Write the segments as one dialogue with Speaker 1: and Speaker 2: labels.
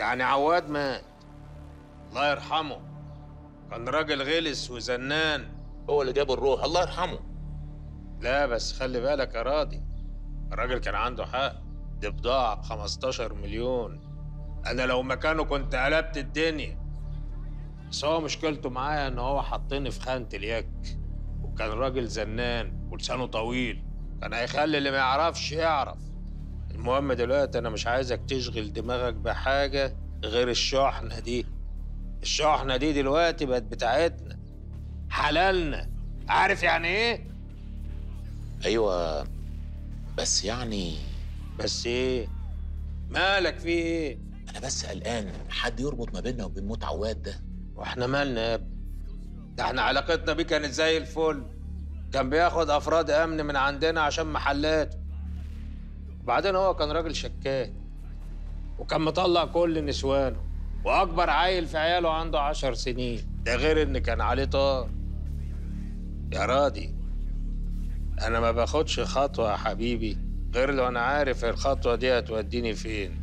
Speaker 1: يعني عواد مات الله يرحمه كان راجل غلس وزنان
Speaker 2: هو اللي جاب الروح الله يرحمه
Speaker 1: لا بس خلي بالك يا راضي الراجل كان عنده حق دي بضاعة ب 15 مليون أنا لو مكانه كنت قلبت الدنيا بس هو مشكلته معايا إن هو حطني في خانة اليك وكان راجل زنان ولسانه طويل كان هيخلي اللي ما يعرفش يعرف المهم دلوقتي أنا مش عايزك تشغل دماغك بحاجة غير الشحنة دي الشحنة دي دلوقتي بقت بتاعتنا حلالنا عارف يعني إيه؟
Speaker 2: ايوه بس يعني
Speaker 1: بس ايه مالك في ايه
Speaker 2: انا بس قلقان حد يربط ما بيننا وبين موت عواد ده
Speaker 1: واحنا مالنا يا ابني ده احنا علاقتنا بيه كانت زي الفل كان بياخد افراد امن من عندنا عشان محلاته وبعدين هو كان راجل شكاك وكان مطلع كل نسوانه واكبر عيل في عياله عنده عشر سنين ده غير ان كان عليه طار يا راضي انا ما باخدش خطوه يا حبيبي غير لو انا عارف الخطوه دي هتوديني فين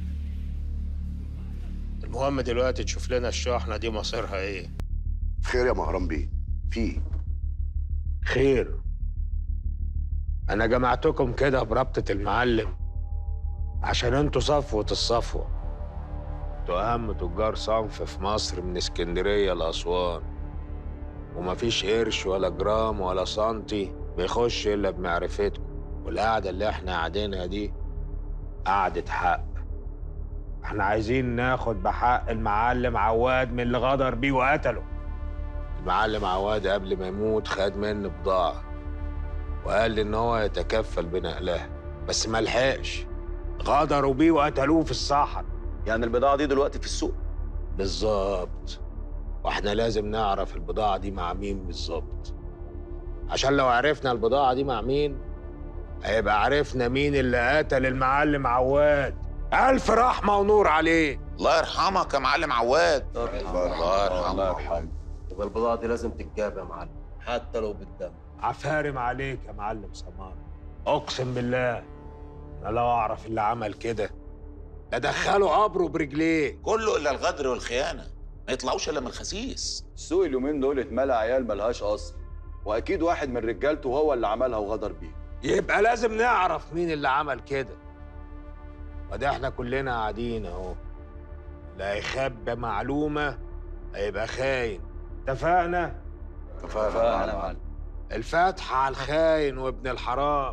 Speaker 1: المهم دلوقتي تشوف لنا الشحنه دي مصيرها ايه
Speaker 3: خير يا مهران بيه في
Speaker 1: خير انا جمعتكم كده بربطة المعلم عشان انتوا صفوة الصفوة انتوا اهم تجار صنف في مصر من اسكندرية لأسوان ومفيش قرش ولا جرام ولا سنتي بيخش الا بمعرفتكم والقعدة اللي احنا قاعدينها دي قعدة حق احنا عايزين ناخد بحق المعلم عواد من اللي غدر بيه وقتله المعلم عواد قبل ما يموت خد مني بضاعة وقال لي إن هو يتكفل بنقلها بس ما لحقش غدروا بيه وقتلوه في الصحراء
Speaker 4: يعني البضاعة دي دلوقتي في السوق
Speaker 1: بالظبط واحنا لازم نعرف البضاعة دي مع مين بالظبط عشان لو عرفنا البضاعة دي مع مين هيبقى عرفنا مين اللي قتل المعلم عواد ألف رحمة ونور عليه
Speaker 2: الله يرحمك يا معلم عواد الله يرحمه
Speaker 4: الله يرحمه يبقى البضاعة دي لازم تتجاب يا معلم حتى لو بالدم
Speaker 1: عفارم عليك يا معلم سمار اقسم بالله انا لو اعرف اللي عمل كده ادخله قبره برجليه
Speaker 2: كله الا الغدر والخيانه ما يطلعوش الا من الخسيس
Speaker 4: السوق اليومين دول اتملى عيال ملهاش اصل واكيد واحد من رجالته هو اللي عملها وغدر بيه
Speaker 1: يبقى لازم نعرف مين اللي عمل كده وده احنا كلنا قاعدين اهو اللي هيخبى معلومه هيبقى خاين اتفقنا
Speaker 4: اتفقنا يا معلم
Speaker 1: الفتح على الخاين وابن الحرام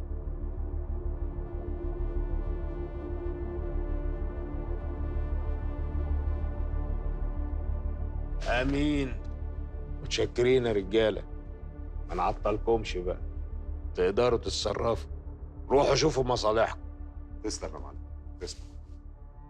Speaker 1: امين متشكرين يا رجاله ما نعطلكمش بقى تقدروا تتصرفوا روحوا شوفوا مصالحكم
Speaker 3: تسلم يا معلم تسلم